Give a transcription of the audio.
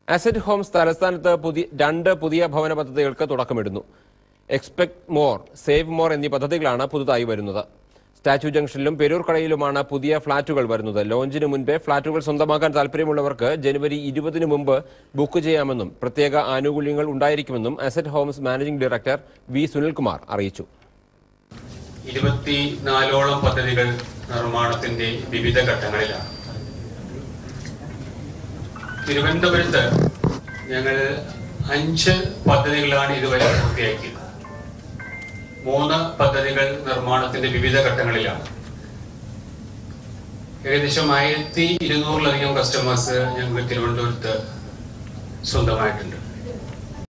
asset Holmes തലസ്ഥാനത്ത് പുതിയ രണ്ട് പുതിയ ഭവന പദ്ധതികൾക്ക് തുടക്കമിടുന്നു എക്സ്പെക്ട് മോർ സേവ് മോർ എന്നീ പദ്ധതികളാണ് പുതുതായി വരുന്നത് സ്റ്റാച്യു ജംഗ്ഷനിലും പെരൂർക്കടയിലുമാണ് പുതിയ ഫ്ളാറ്റുകൾ വരുന്നത് ലോഞ്ചിന് മുൻപേ ഫ്ളാറ്റുകൾ സ്വന്തമാക്കാൻ താൽപ്പര്യമുള്ളവർക്ക് ജനുവരി ഇരുപതിന് മുമ്പ് ബുക്ക് ചെയ്യാമെന്നും പ്രത്യേക ആനുകൂല്യങ്ങൾ ഉണ്ടായിരിക്കുമെന്നും asset homes managing director V Sunilkumar അറിയിച്ചു ഇരുപത്തിനാലോളം പദ്ധതികൾ നിർമ്മാണത്തിന്റെ വിവിധ ഘട്ടങ്ങളിലാണ് തിരുവനന്തപുരത്ത് ഞങ്ങൾ അഞ്ച് പദ്ധതികളാണ് ഇതുവരെ പൂർത്തിയാക്കിയത് മൂന്ന് പദ്ധതികൾ നിർമ്മാണത്തിന്റെ വിവിധ ഘട്ടങ്ങളിലാണ് ഏകദേശം ആയിരത്തി ഇരുന്നൂറിലധികം കസ്റ്റമേഴ്സ് ഞങ്ങൾക്ക് തിരുവനന്തപുരത്ത് സ്വന്തമായിട്ടുണ്ട്